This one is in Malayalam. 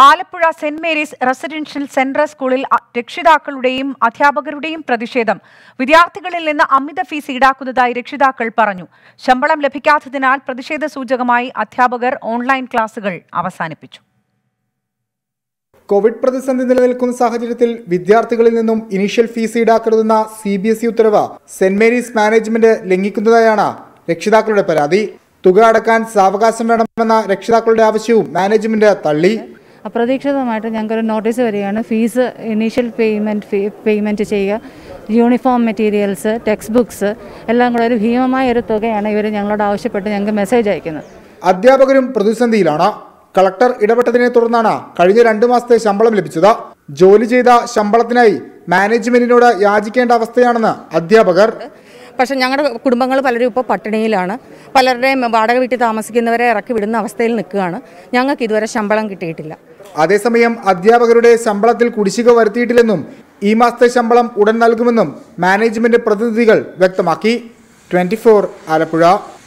Alappuzha saint Mary's residential central സ്കൂളിൽ അ- രക്ഷിതാക്കളുടെയും അധ്യാപകരുടെയും പ്രതിഷേധം വിദ്യാർത്ഥികളിൽ നിന്ന് അമിത ഫീസ് ഈടാക്കുന്നതായി രക്ഷിതാക്കൾ പറഞ്ഞു ശമ്പളം ലഭിക്കാത്തതിനാൽ പ്രതിഷേധ സൂചകമായി അധ്യാപകർ ഓൺലൈൻ ക്ലാസുകൾ അവസാനിപ്പിച്ചു കോവിഡ് പ്രതിസന്ധി നിലനിൽക്കുന്ന സാഹചര്യത്തിൽ വിദ്യാർത്ഥികളിൽ നിന്നും ഇനീഷ്യൽ ഫീസ് ഈടാക്കരുതെന്ന സി ബി എസ് ഇ ഉത്തരവ് സെന്റ് മേരീസ് മാനേജ്മെന്റ് ലംഘിക്കുന്നതായാണ് രക്ഷിതാക്കളുടെ പരാതി തുക അടക്കാൻ സാവകാശം വേണമെന്ന രക്ഷിതാക്കളുടെ ആവശ്യവും മാനേജ്മെന്റ് തള്ളി അപ്രതീക്ഷിതമായിട്ട് ഞങ്ങൾക്കൊരു നോട്ടീസ് വരികയാണ് fees initial payment fee payment ചെയ്യുക യൂണിഫോം മെറ്റീരിയൽസ് ടെക്സ്റ്റ് ബുക്സ് എല്ലാം കൂടെ ഒരു ഭീമമായ ഒരു തുകയാണ് ഇവർ ഞങ്ങളോട് ആവശ്യപ്പെട്ട് ഞങ്ങൾക്ക് മെസ്സേജ് അയക്കുന്നത് അധ്യാപകരും പ്രതിസന്ധിയിലാണ് കളക്ടർ ഇടപെട്ടതിനെ തുടർന്നാണ് കഴിഞ്ഞ രണ്ടു മാസത്തെ ശമ്പളം ലഭിച്ചത് ജോലി ചെയ്ത ശമ്പളത്തിനായി മാനേജ്മെന്റിനോട് യാചിക്കേണ്ട അവസ്ഥയാണെന്ന് അധ്യാപകർ പക്ഷേ ഞങ്ങളുടെ കുടുംബങ്ങൾ പലരും ഇപ്പോൾ പട്ടിണിയിലാണ് പലരുടെയും വാടക വീട്ടിൽ താമസിക്കുന്നവരെ ഇറക്കി വിടുന്ന അവസ്ഥയിൽ നിൽക്കുകയാണ് ഞങ്ങൾക്ക് ഇതുവരെ ശമ്പളം കിട്ടിയിട്ടില്ല അതേസമയം അധ്യാപകരുടെ ശമ്പളത്തിൽ കുടിശ്ശിക വരുത്തിയിട്ടില്ലെന്നും ഈ മാസത്തെ ശമ്പളം ഉടൻ നൽകുമെന്നും മാനേജ്മെന്റ് പ്രതിനിധികൾ വ്യക്തമാക്കി ട്വന്റി ആലപ്പുഴ